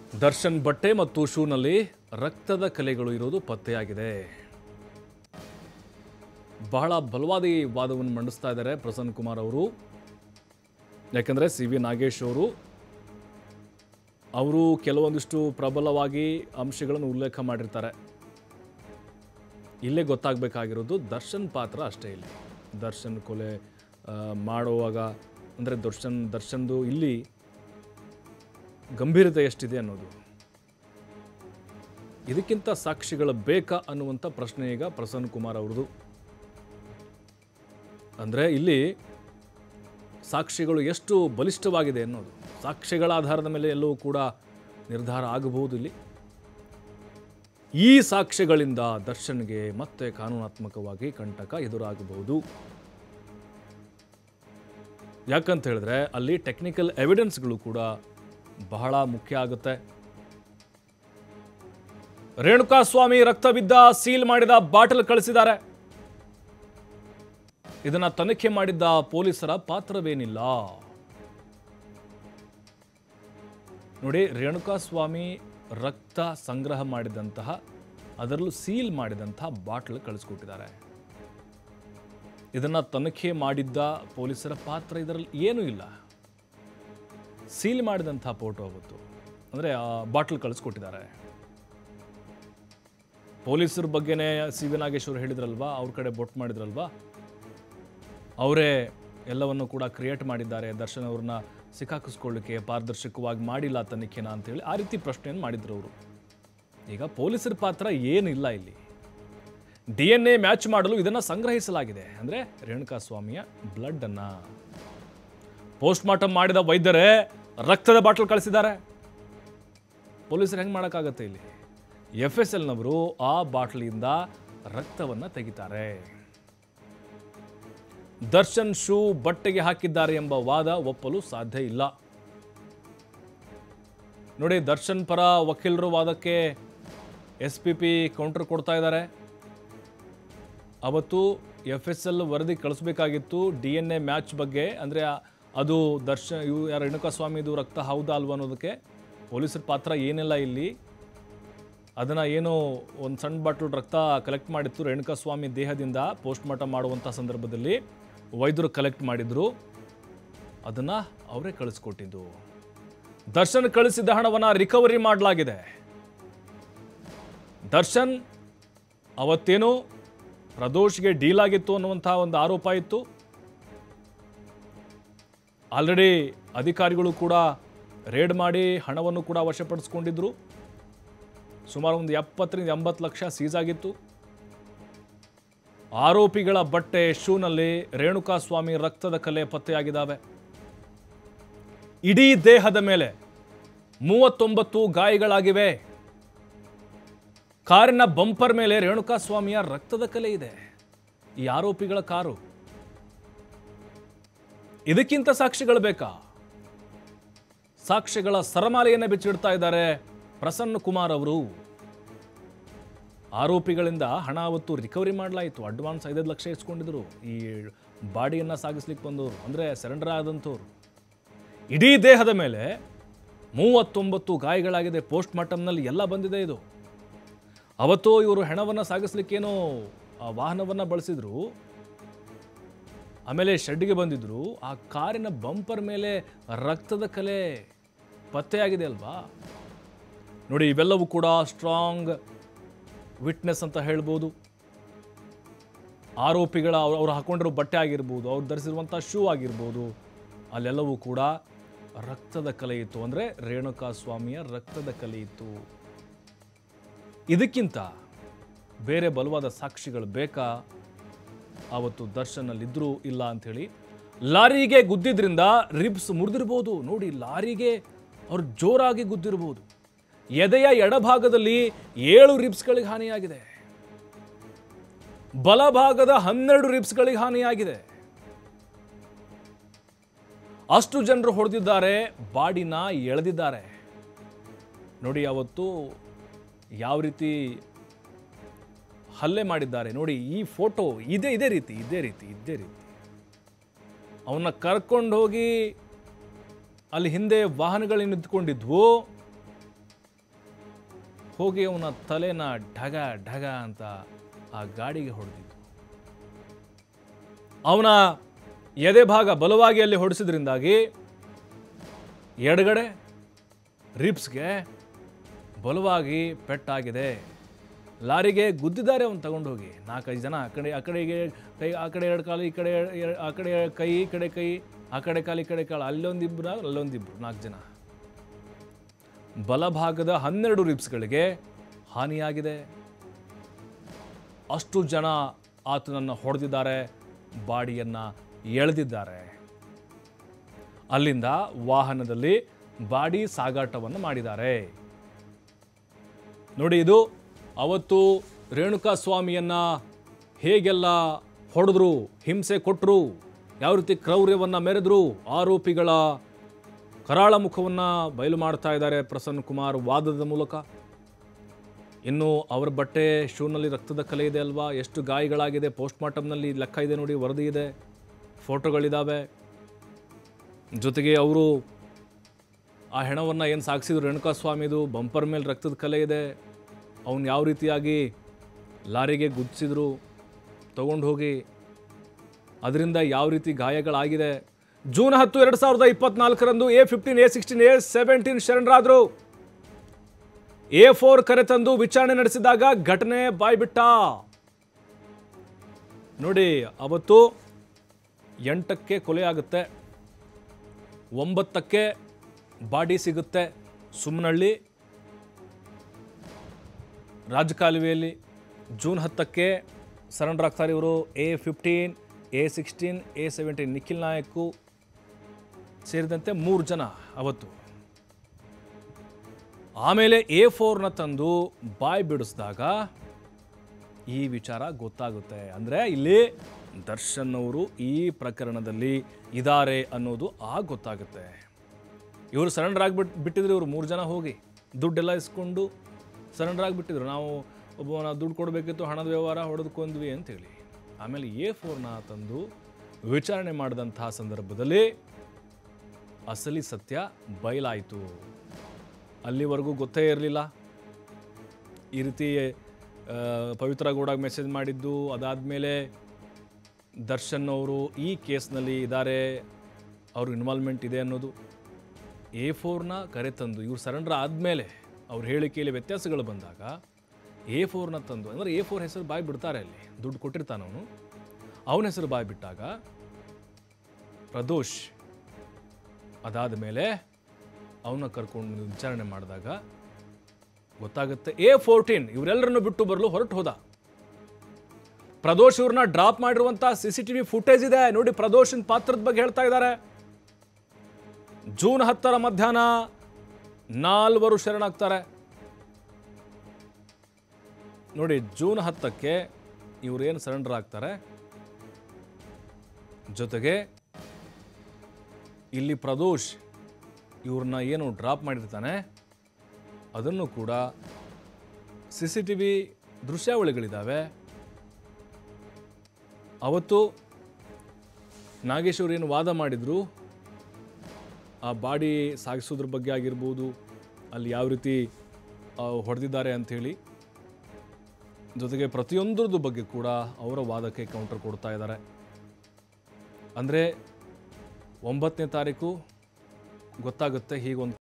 ದರ್ಶನ್ ಬಟ್ಟೆ ಮತ್ತು ಶೂನಲ್ಲಿ ರಕ್ತದ ಕಲೆಗಳು ಇರೋದು ಪತ್ತೆಯಾಗಿದೆ ಬಹಳ ಬಲವಾದಿ ವಾದವನ್ನು ಮಂಡಿಸ್ತಾ ಇದ್ದಾರೆ ಪ್ರಸನ್ನ ಕುಮಾರ್ ಅವರು ಯಾಕಂದರೆ ಸಿ ವಿ ನಾಗೇಶ್ ಅವರು ಅವರು ಕೆಲವೊಂದಿಷ್ಟು ಪ್ರಬಲವಾಗಿ ಅಂಶಗಳನ್ನು ಉಲ್ಲೇಖ ಮಾಡಿರ್ತಾರೆ ಇಲ್ಲೇ ಗೊತ್ತಾಗಬೇಕಾಗಿರೋದು ದರ್ಶನ್ ಪಾತ್ರ ಅಷ್ಟೇ ಇಲ್ಲಿ ದರ್ಶನ್ ಕೊಲೆ ಆ, ಮಾಡುವಾಗ ಅಂದರೆ ದರ್ಶನ್ ದರ್ಶನ್ದು ಇಲ್ಲಿ ಗಂಭೀರತೆ ಎಷ್ಟಿದೆ ಅನ್ನೋದು ಇದಕ್ಕಿಂತ ಸಾಕ್ಷಿಗಳು ಬೇಕಾ ಅನ್ನುವಂಥ ಪ್ರಶ್ನೆ ಈಗ ಪ್ರಸನ್ನ ಕುಮಾರ್ ಅವ್ರದ್ದು ಅಂದರೆ ಇಲ್ಲಿ ಸಾಕ್ಷಿಗಳು ಎಷ್ಟು ಬಲಿಷ್ಠವಾಗಿದೆ ಅನ್ನೋದು ಸಾಕ್ಷ್ಯಗಳ ಆಧಾರದ ಮೇಲೆ ಎಲ್ಲವೂ ಕೂಡ ನಿರ್ಧಾರ ಆಗಬಹುದು ಇಲ್ಲಿ ಈ ಸಾಕ್ಷ್ಯಗಳಿಂದ ದರ್ಶನ್ಗೆ ಮತ್ತೆ ಕಾನೂನಾತ್ಮಕವಾಗಿ ಕಂಟಕ ಎದುರಾಗಬಹುದು ಯಾಕಂತ ಹೇಳಿದ್ರೆ ಅಲ್ಲಿ ಟೆಕ್ನಿಕಲ್ ಎವಿಡೆನ್ಸ್ಗಳು ಕೂಡ ಬಹಳ ಮುಖ್ಯ ಆಗುತ್ತೆ ರೇಣುಕಾ ಸ್ವಾಮಿ ರಕ್ತ ಬಿದ್ದ ಸೀಲ್ ಮಾಡಿದ ಬಾಟಲ್ ಕಳಿಸಿದ್ದಾರೆ ಇದನ್ನ ತನಿಖೆ ಮಾಡಿದ್ದ ಪೊಲೀಸರ ಪಾತ್ರವೇನಿಲ್ಲ ನೋಡಿ ರೇಣುಕಾ ಸ್ವಾಮಿ ರಕ್ತ ಸಂಗ್ರಹ ಮಾಡಿದಂತಹ ಅದರಲ್ಲೂ ಸೀಲ್ ಮಾಡಿದಂತಹ ಬಾಟಲ್ ಕಳಿಸ್ಕೊಟ್ಟಿದ್ದಾರೆ ಇದನ್ನ ತನಿಖೆ ಮಾಡಿದ್ದ ಪೊಲೀಸರ ಪಾತ್ರ ಇದರಲ್ಲಿ ಏನೂ ಇಲ್ಲ ಸೀಲ್ ಮಾಡಿದಂತಹ ಫೋಟೋ ಅವತ್ತು ಅಂದರೆ ಆ ಬಾಟಲ್ ಕಳಿಸ್ಕೊಟ್ಟಿದ್ದಾರೆ ಪೊಲೀಸರ ಬಗ್ಗೆನೇ ಸಿ ವಿ ನಾಗೇಶ್ವರ್ ಹೇಳಿದ್ರಲ್ವಾ ಅವ್ರ ಕಡೆ ಬೊಟ್ಟು ಮಾಡಿದ್ರಲ್ವಾ ಅವರೇ ಎಲ್ಲವನ್ನು ಕೂಡ ಕ್ರಿಯೇಟ್ ಮಾಡಿದ್ದಾರೆ ದರ್ಶನ್ ಅವ್ರನ್ನ ಸಿಕ್ಕಾಕಿಸ್ಕೊಳ್ಳಿಕ್ಕೆ ಪಾರದರ್ಶಕವಾಗಿ ಮಾಡಿಲ್ಲ ತನಿಖೆನ ಅಂತೇಳಿ ಆ ರೀತಿ ಪ್ರಶ್ನೆಯನ್ನು ಮಾಡಿದ್ರು ಅವರು ಈಗ ಪೊಲೀಸರ ಪಾತ್ರ ಏನಿಲ್ಲ ಇಲ್ಲಿ ಡಿ ಎನ್ ಎ ಮ್ಯಾಚ್ ಮಾಡಲು ಇದನ್ನು ಸಂಗ್ರಹಿಸಲಾಗಿದೆ ಅಂದರೆ ರೇಣುಕಾ ಸ್ವಾಮಿಯ ಬ್ಲಡ್ಡನ್ನು ಪೋಸ್ಟ್ ಮಾರ್ಟಮ್ ಮಾಡಿದ ವೈದ್ಯರೇ ರಕ್ತದ ಬಾಟಲ್ ಕಳಿಸಿದ್ದಾರೆ ಪೊಲೀಸರು ಹೆಂಗೆ ಮಾಡೋಕ್ಕಾಗತ್ತೆ ಇಲ್ಲಿ ಎಫ್ ಎಸ್ ಎಲ್ನವರು ಆ ಬಾಟ್ಲಿಯಿಂದ ರಕ್ತವನ್ನು ತೆಗಿತಾರೆ ದರ್ಶನ್ ಶೂ ಬಟ್ಟೆಗೆ ಹಾಕಿದ್ದಾರೆ ಎಂಬ ವಾದ ಒಪ್ಪಲು ಸಾಧ್ಯ ಇಲ್ಲ ನೋಡಿ ದರ್ಶನ್ ಪರ ವಕೀಲರು ವಾದಕ್ಕೆ ಎಸ್ ಪಿ ಪಿ ಕೌಂಟರ್ ಕೊಡ್ತಾ ಇದ್ದಾರೆ ಅವತ್ತು ಎಫ್ ಎಸ್ ಎಲ್ ವರದಿ ಕಳಿಸ್ಬೇಕಾಗಿತ್ತು ಡಿ ಎನ್ ಎ ಮ್ಯಾಚ್ ಬಗ್ಗೆ ಅಂದರೆ ಅದು ದರ್ಶನ್ ಇವು ಯಾರು ರೇಣುಕಾ ಸ್ವಾಮಿದು ರಕ್ತ ಹೌದಾ ಅಲ್ವಾ ಅನ್ನೋದಕ್ಕೆ ಪೊಲೀಸರ ಪಾತ್ರ ಏನಿಲ್ಲ ಇಲ್ಲಿ ಅದನ್ನು ಏನು ಒಂದು ಸಣ್ಣ ಬಾಟ್ಲು ರಕ್ತ ಕಲೆಕ್ಟ್ ಮಾಡಿತ್ತು ರೇಣುಕಾ ಸ್ವಾಮಿ ದೇಹದಿಂದ ಪೋಸ್ಟ್ ಮಾರ್ಟಮ್ ಮಾಡುವಂಥ ಸಂದರ್ಭದಲ್ಲಿ ವೈದ್ಯರು ಕಲೆಕ್ಟ್ ಮಾಡಿದ್ರು ಅದನ್ನು ಅವರೇ ಕಳಿಸ್ಕೊಟ್ಟಿದ್ದು ದರ್ಶನ್ ಕಳಿಸಿದ ಹಣವನ್ನು ರಿಕವರಿ ಮಾಡಲಾಗಿದೆ ದರ್ಶನ್ ಅವತ್ತೇನು ಪ್ರದೋಷ್ಗೆ ಡೀಲ್ ಆಗಿತ್ತು ಅನ್ನುವಂಥ ಒಂದು ಆರೋಪ ಇತ್ತು ಆಲ್ರೆಡಿ ಅಧಿಕಾರಿಗಳು ಕೂಡ ರೇಡ್ ಮಾಡಿ ಹಣವನ್ನು ಕೂಡ ವಶಪಡಿಸ್ಕೊಂಡಿದ್ರು ಸುಮಾರು ಒಂದು ಎಪ್ಪತ್ತರಿಂದ ಎಂಬತ್ತು ಲಕ್ಷ ಸೀಸ್ ಆಗಿತ್ತು ಆರೋಪಿಗಳ ಬಟ್ಟೆ ಶೂನಲ್ಲಿ ರೇಣುಕಾ ಸ್ವಾಮಿ ರಕ್ತದ ಕಲೆ ಪತ್ತೆಯಾಗಿದ್ದಾವೆ ಇಡೀ ದೇಹದ ಮೇಲೆ ಮೂವತ್ತೊಂಬತ್ತು ಗಾಯಗಳಾಗಿವೆ ಕಾರಿನ ಬಂಪರ್ ಮೇಲೆ ರೇಣುಕಾ ಸ್ವಾಮಿಯ ರಕ್ತದ ಕಲೆ ಇದೆ ಈ ಆರೋಪಿಗಳ ಕಾರು ಇದಕ್ಕಿಂತ ಸಾಕ್ಷಿಗಳು ಬೇಕಾ ಸಾಕ್ಷ್ಯಗಳ ಸರಮಾಲೆಯನ್ನು ಬಿಚ್ಚಿಡ್ತಾ ಇದ್ದಾರೆ ಪ್ರಸನ್ನ ಕುಮಾರ್ ಅವರು ಆರೋಪಿಗಳಿಂದ ಹಣ ಅವತ್ತು ರಿಕವರಿ ಮಾಡಲಾಯಿತು ಅಡ್ವಾನ್ಸ್ ಐದೈದು ಲಕ್ಷ ಇಸ್ಕೊಂಡಿದ್ರು ಈ ಬಾಡಿಯನ್ನು ಸಾಗಿಸ್ಲಿಕ್ಕೆ ಬಂದವರು ಅಂದರೆ ಸರೆಂಡರ್ ಆದಂಥವ್ರು ಇಡೀ ದೇಹದ ಮೇಲೆ ಮೂವತ್ತೊಂಬತ್ತು ಗಾಯಗಳಾಗಿದೆ ಪೋಸ್ಟ್ ಮಾರ್ಟಮ್ನಲ್ಲಿ ಎಲ್ಲ ಬಂದಿದೆ ಇದು ಅವತ್ತು ಇವರು ಹೆಣವನ್ನು ಸಾಗಿಸ್ಲಿಕ್ಕೇನೋ ಆ ವಾಹನವನ್ನು ಬಳಸಿದ್ರು ಆಮೇಲೆ ಶೆಡ್ಗೆ ಬಂದಿದ್ರು ಆ ಕಾರಿನ ಬಂಪರ್ ಮೇಲೆ ರಕ್ತದ ಕಲೆ ಪತ್ತೆಯಾಗಿದೆ ಅಲ್ವಾ ನೋಡಿ ಇವೆಲ್ಲವೂ ಕೂಡ ಸ್ಟ್ರಾಂಗ್ ವಿಟ್ನೆಸ್ ಅಂತ ಹೇಳ್ಬೋದು ಆರೋಪಿಗಳ ಅವ್ರು ಅವ್ರು ಹಾಕೊಂಡಿರೋ ಬಟ್ಟೆ ಆಗಿರ್ಬೋದು ಅವ್ರು ಧರಿಸಿರುವಂಥ ಶೂ ಆಗಿರ್ಬೋದು ಅಲ್ಲೆಲ್ಲವೂ ಕೂಡ ರಕ್ತದ ಕಲೆ ಇತ್ತು ಅಂದರೆ ರೇಣುಕಾ ಸ್ವಾಮಿಯ ರಕ್ತದ ಕಲೆ ಇತ್ತು ಇದಕ್ಕಿಂತ ಬೇರೆ ಬಲವಾದ ಸಾಕ್ಷಿಗಳು ಬೇಕಾ ಆವತ್ತು ದರ್ಶನಲ್ಲಿದ್ದರೂ ಇಲ್ಲ ಅಂಥೇಳಿ ಲಾರಿಗೆ ಗುದ್ದಿದ್ರಿಂದ ರಿಬ್ಸ್ ಮುರಿದಿರ್ಬೋದು ನೋಡಿ ಲಾರಿಗೆ ಅವ್ರು ಜೋರಾಗಿ ಗುದ್ದಿರ್ಬೋದು ಎದೆಯ ಎಡಭಾಗದಲ್ಲಿ ಏಳು ರಿಬ್ಸ್ಗಳಿಗೆ ಹಾನಿಯಾಗಿದೆ ಬಲಭಾಗದ ಹನ್ನೆರಡು ರಿಬ್ಸ್ಗಳಿಗೆ ಹಾನಿಯಾಗಿದೆ ಅಷ್ಟು ಜನರು ಹೊಡೆದಿದ್ದಾರೆ ಬಾಡಿನ ಎಳೆದಿದ್ದಾರೆ ನೋಡಿ ಅವತ್ತು ಯಾವ ರೀತಿ ಹಲ್ಲೆ ಮಾಡಿದ್ದಾರೆ ನೋಡಿ ಈ ಫೋಟೋ ಇದೇ ಇದೇ ರೀತಿ ಇದೇ ರೀತಿ ಇದೇ ರೀತಿ ಅವನ್ನ ಕರ್ಕೊಂಡು ಹೋಗಿ ಅಲ್ಲಿ ಹಿಂದೆ ವಾಹನಗಳು ನಿಂತ್ಕೊಂಡಿದ್ವು ಹೋಗಿ ಅವನ ತಲೆನ ಢಗ ಢಗ ಅಂತ ಆ ಗಾಡಿಗೆ ಹೊಡೆದಿದ್ದು ಅವನ ಎದೆ ಭಾಗ ಬಲವಾಗಿ ಅಲ್ಲಿ ಹೊಡೆಸಿದ್ರಿಂದಾಗಿ ಎಡಗಡೆ ರಿಪ್ಸ್ಗೆ ಬಲವಾಗಿ ಪೆಟ್ಟಾಗಿದೆ ಲಾರಿಗೆ ಗುದ್ದಿದ್ದಾರೆ ಅವನು ತಗೊಂಡೋಗಿ ನಾಲ್ಕೈದು ಜನ ಆ ಕಡೆ ಆ ಕಡೆಗೆ ಕೈ ಆ ಕಡೆ ಎರಡು ಕಾಲು ಈ ಕಡೆ ಎರ- ಆ ಕಡೆ ಕೈ ಈ ಕಡೆ ಕೈ ಆ ಕಡೆ ಕಾಲು ಈ ಕಡೆ ಕಾಲು ಅಲ್ಲೊಂದಿಬ್ರು ಅಲ್ಲೊಂದಿಬ್ರು ನಾಲ್ಕು ಜನ ಬಲಭಾಗದ ಹನ್ನೆರಡು ರಿಪ್ಸ್ಗಳಿಗೆ ಹಾನಿಯಾಗಿದೆ ಅಷ್ಟು ಜನ ಆತನನ್ನು ಹೊಡೆದಿದ್ದಾರೆ ಬಾಡಿಯನ್ನು ಎಳೆದಿದ್ದಾರೆ ಅಲ್ಲಿಂದ ವಾಹನದಲ್ಲಿ ಬಾಡಿ ಸಾಗಾಟವನ್ನು ಮಾಡಿದ್ದಾರೆ ನೋಡಿ ಇದು ಅವತ್ತು ರೇಣುಕಾ ಸ್ವಾಮಿಯನ್ನ ಹೇಗೆಲ್ಲ ಹೊಡೆದ್ರು ಹಿಂಸೆ ಕೊಟ್ಟರು ಯಾವ ರೀತಿ ಕ್ರೌರ್ಯವನ್ನು ಮೆರೆದ್ರು ಆರೋಪಿಗಳ ಕರಾಳ ಮುಖವನ್ನು ಬಯಲು ಮಾಡ್ತಾ ಇದ್ದಾರೆ ಪ್ರಸನ್ನ ಕುಮಾರ್ ವಾದದ ಮೂಲಕ ಇನ್ನು ಅವರ ಬಟ್ಟೆ ಶೂನಲ್ಲಿ ರಕ್ತದ ಕಲೆ ಇದೆ ಅಲ್ವಾ ಎಷ್ಟು ಗಾಯಗಳಾಗಿದೆ ಪೋಸ್ಟ್ ಮಾರ್ಟಮ್ನಲ್ಲಿ ಲೆಕ್ಕ ಇದೆ ನೋಡಿ ವರದಿ ಇದೆ ಫೋಟೋಗಳಿದ್ದಾವೆ ಜೊತೆಗೆ ಅವರು ಆ ಹೆಣವನ್ನು ಏನು ಸಾಗಿಸಿದ್ರು ರೇಣುಕಾ ಸ್ವಾಮಿದು ಬಂಪರ್ ಮೇಲೆ ರಕ್ತದ ಕಲೆ ಇದೆ ಅವನು ಯಾವ ರೀತಿಯಾಗಿ ಲಾರಿಗೆ ಗುದ್ದಿಸಿದ್ರು ತಗೊಂಡು ಹೋಗಿ ಅದರಿಂದ ಯಾವ ರೀತಿ ಗಾಯಗಳಾಗಿದೆ ಜೂನ್ ಹತ್ತು ಎರಡು ಸಾವಿರದ ಇಪ್ಪತ್ನಾಲ್ಕರಂದು A fifteen A sixteen A seventeen ಶರಣರಾದರು ಎ ಫೋರ್ ಕರೆತಂದು ವಿಚಾರಣೆ ನಡೆಸಿದಾಗ ಘಟನೆ ಬಾಯ್ಬಿಟ್ಟ ನೋಡಿ ಅವತ್ತು ಎಂಟಕ್ಕೆ ಕೊಲೆ ಆಗುತ್ತೆ ಒಂಬತ್ತಕ್ಕೆ ಬಾಡಿ ಸಿಗುತ್ತೆ ಸುಮ್ಮನಹಳ್ಳಿ ರಾಜಕಾಲುವೆಯಲ್ಲಿ ಜೂನ್ ಹತ್ತಕ್ಕೆ ಸರೆಂಡರ್ ಆಗ್ತಾರೆ ಇವರು A fifteen A sixteen A seventeen Nikhil Nayak ಸೇರಿದಂತೆ ಮೂರು ಜನ ಅವತ್ತು ಆಮೇಲೆ ಎ ಫೋರ್ನ ತಂದು ಬಾಯ್ ಬಿಡಿಸಿದಾಗ ಈ ವಿಚಾರ ಗೊತ್ತಾಗುತ್ತೆ ಅಂದರೆ ಇಲ್ಲಿ ದರ್ಶನ್ ಅವರು ಈ ಪ್ರಕರಣದಲ್ಲಿ ಇದ್ದಾರೆ ಅನ್ನೋದು ಆಗ ಗೊತ್ತಾಗುತ್ತೆ ಇವರು ಸರೆಂಡರ್ ಆಗಿಬಿಟ್ಟು ಬಿಟ್ಟಿದ್ರು ಇವರು ಮೂರು ಜನ ಹೋಗಿ ದುಡ್ಡೆಲ್ಲ ಇಸ್ಕೊಂಡು ಸರೆಂಡರ್ ಆಗಿಬಿಟ್ಟಿದ್ರು ನಾವು ಒಬ್ಬ ದುಡ್ಡು ಕೊಡಬೇಕಿತ್ತು ಹಣದ ವ್ಯವಹಾರ ಹೊಡೆದುಕೊಂಡ್ವಿ ಅಂತೇಳಿ ಆಮೇಲೆ ಎ ಫೋರ್ನ ತಂದು ವಿಚಾರಣೆ ಮಾಡಿದಂತಹ ಸಂದರ್ಭದಲ್ಲಿ ಅಸಲಿ ಸತ್ಯ ಬಯಲಾಯಿತು ಅಲ್ಲಿವರೆಗೂ ಗೊತ್ತೇ ಇರಲಿಲ್ಲ ಈ ರೀತಿ ಆ, ಪವಿತ್ರ ಗೌಡಗೆ ಮೆಸೇಜ್ ಮಾಡಿದ್ದು ಅದಾದಮೇಲೆ ದರ್ಶನ್ ಅವರು ಈ ಕೇಸ್ನಲ್ಲಿ ಇದ್ದಾರೆ ಅವ್ರ ಇನ್ವಾಲ್ವ್ಮೆಂಟ್ ಇದೆ ಅನ್ನೋದು ಎ ಫೋರ್ನ ಕರೆತಂದು ಇವ್ರು ಸರೆಂಡರ್ ಆದಮೇಲೆ ಅವ್ರ ಹೇಳಿಕೆಯಲ್ಲಿ ವ್ಯತ್ಯಾಸಗಳು ಬಂದಾಗ ಎ ಫೋರ್ನ ತಂದು ಅಂದರೆ ಎ ಫೋರ್ ಹೆಸರು ಬಾಯಿ ಬಿಡ್ತಾರೆ ಅಲ್ಲಿ ದುಡ್ಡು ಕೊಟ್ಟಿರ್ತಾನೆ ಅವನು ಅವನ ಹೆಸರು ಬಾಯಿ ಬಿಟ್ಟಾಗ ಪ್ರದೋಷ್ ಅದಾದ ಮೇಲೆ ಅವನ್ನ ಕರ್ಕೊಂಡು ವಿಚಾರಣೆ ಮಾಡಿದಾಗ ಗೊತ್ತಾಗುತ್ತೆ ಎ ಫೋರ್ಟೀನ್ ಇವರೆಲ್ಲರನ್ನು ಬಿಟ್ಟು ಬರಲು ಹೊರಟು ಹೋದ ಪ್ರದೋಷ್ ಇವ್ರನ್ನ ಡ್ರಾಪ್ ಮಾಡಿರುವಂತ ಸಿ ಸಿ ಟಿವಿ ಫುಟೇಜ್ ಇದೆ ನೋಡಿ ಪ್ರದೋಷನ್ ಪಾತ್ರದ ಬಗ್ಗೆ ಹೇಳ್ತಾ ಇದ್ದಾರೆ ಜೂನ್ ಹತ್ತರ ಮಧ್ಯಾಹ್ನ ನಾಲ್ವರು ಶರಣಾಗ್ತಾರೆ ನೋಡಿ ಜೂನ್ ಹತ್ತಕ್ಕೆ ಇವರೇನು ಸರೆಂಡರ್ ಆಗ್ತಾರೆ ಜೊತೆಗೆ ಇಲ್ಲಿ ಪ್ರದೋಷ್ ಇವ್ರನ್ನ ಏನು ಡ್ರಾಪ್ ಮಾಡಿರ್ತಾನೆ ಅದನ್ನು ಕೂಡ ಸಿ ಸಿ ಟಿ ವಿ ದೃಶ್ಯಾವಳಿಗಳಿದ್ದಾವೆ ಅವತ್ತು ನಾಗೇಶ್ವರ್ ಏನು ವಾದ ಮಾಡಿದ್ರು ಆ ಬಾಡಿ ಸಾಗಿಸೋದ್ರ ಬಗ್ಗೆ ಆಗಿರ್ಬೋದು ಅಲ್ಲಿ ಯಾವ ರೀತಿ ಹೊಡೆದಿದ್ದಾರೆ ಅಂಥೇಳಿ ಜೊತೆಗೆ ಪ್ರತಿಯೊಂದರದ್ದು ಬಗ್ಗೆ ಕೂಡ ಅವರ ವಾದಕ್ಕೆ ಕೌಂಟರ್ ಕೊಡ್ತಾ ಇದ್ದಾರೆ ಅಂದರೆ ಒಂಬತ್ತನೇ ತಾರೀಕು ಗೊತ್ತಾಗುತ್ತೆ ಹೀಗೊಂದು